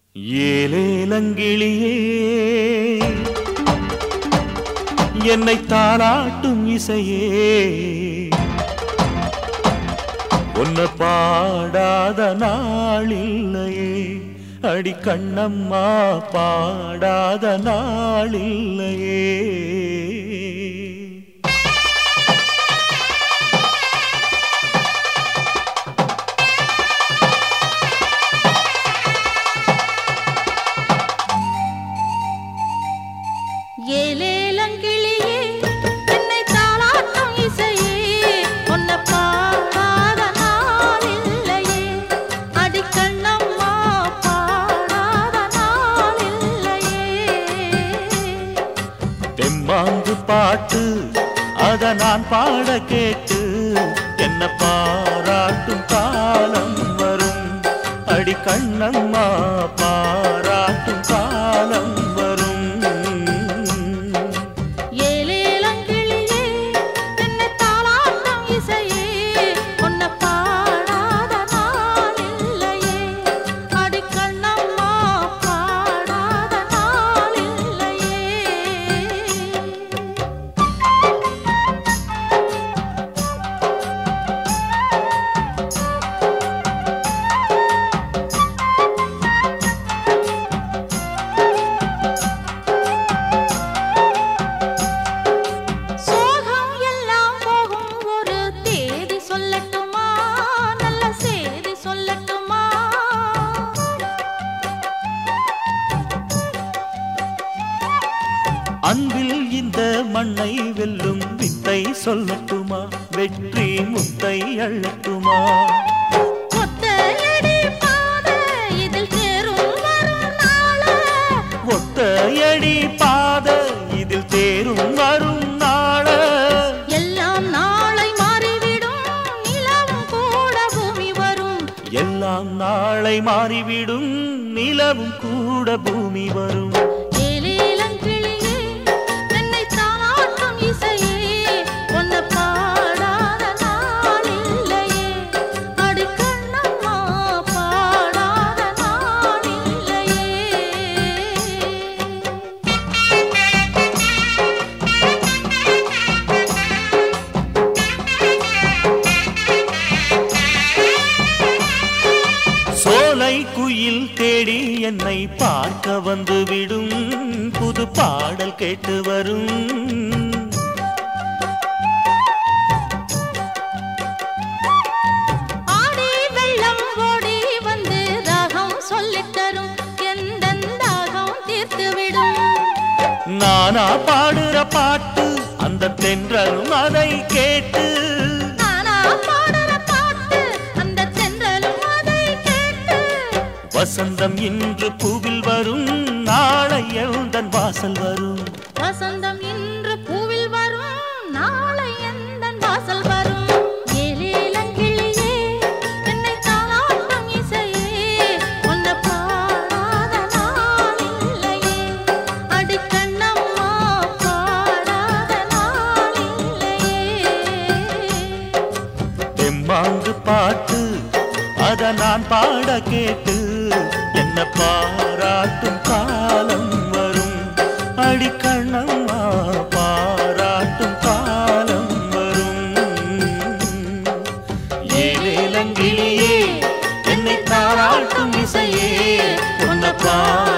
ஏலேலங்கிளியே என்னை தாளாட்டும் இசையே உன்னை பாடாத நாளில்லையே அடி கண்ணம்மா பாடாத நாளில்லையே ஏலேலங்கிளியே என்னை தாளாட்டும் இசையே உன்னை பாடாத நாள் இல்லையே அடிக்கண்ணம்மா பாடாத நாள் இல்லையே தெம்மாங்கு பாட்டு அத நான் பாட கேட்டு என்ன பாராட்டும் காலம் வரும் அடி கண்ணம்மா பாராட்டும் காலம் வரும் ஏலேலங்கிளியே என்னை தாளாட்டும் இசையே உன்னை பாடாத நாள் இல்லையே அடிக்கண்ணம்மா பாடாத நாள் இல்லையே சோகம் எல்லாம் போகும் ஒரு தேதி சொல்லட்டுமா நல்ல செய்தி சொல்லட்டுமா அன்பில் இந்த மண்ணை வெல்லும் வித்தை சொல்லட்டுமா வெற்றி முத்தை அள்ளட்டுமா ஒத்தையடி பாதை இதில் தேரும் வரும் நாள ஒத்தையடி பாத இதில் தேரும் வரும் நாள எல்லாம் நாளை மாறிவிடும் நிலவும் கூட பூமி வரும் எல்லாம் நாளை மாறிவிடும் நிலவும் கூட பூமி வரும் ஏலேலங்கிளியே என்னை தாளாட்டும் இசையே உன்னை பாடாத நாள் இல்லையே அடிக்கண்ணம்மா பாடாத நாள் இல்லையே சோலை குயில் தேடி என்னை பார்க்க வந்து விடும் புது பாடல் கேட்டு வரும் ஆடி வெள்ளம் ஓடி வந்து ராகம் சொல்லித் தரும் எந்த தாகம் தீர்த்து விடும் நானா பாடுற பாட்டு அந்த தென்றலும் அதை கேட்டு நானா பாடுற பாட்டு அந்த தென்றலும் அதை கேட்டு வசந்தம் இன்று பூவில் வரும் நாளை எழுந்தன் வாசல் வரும் வசந்தம் இன்று பூவில் வரும் நாளை எந்தன் வாசல் வரும் ஏலேலங்கிளியே என்னை தாளாட்டும் இசையே உன்னை பாடாத நாள் இல்லையே அடிக்கண்ணம்மா பாடாத நாள் இல்லையே தெம்மாங்கு பாட்டு அத நான் பாட கேட்டு என்ன பாராட்டும் காலம் வரும் அடிக்கண்ணம்மா பாராட்டும் காலம் வரும் ஏலேலங்கிளியே என்னை தாராட்டும் இசையே உன்னை பா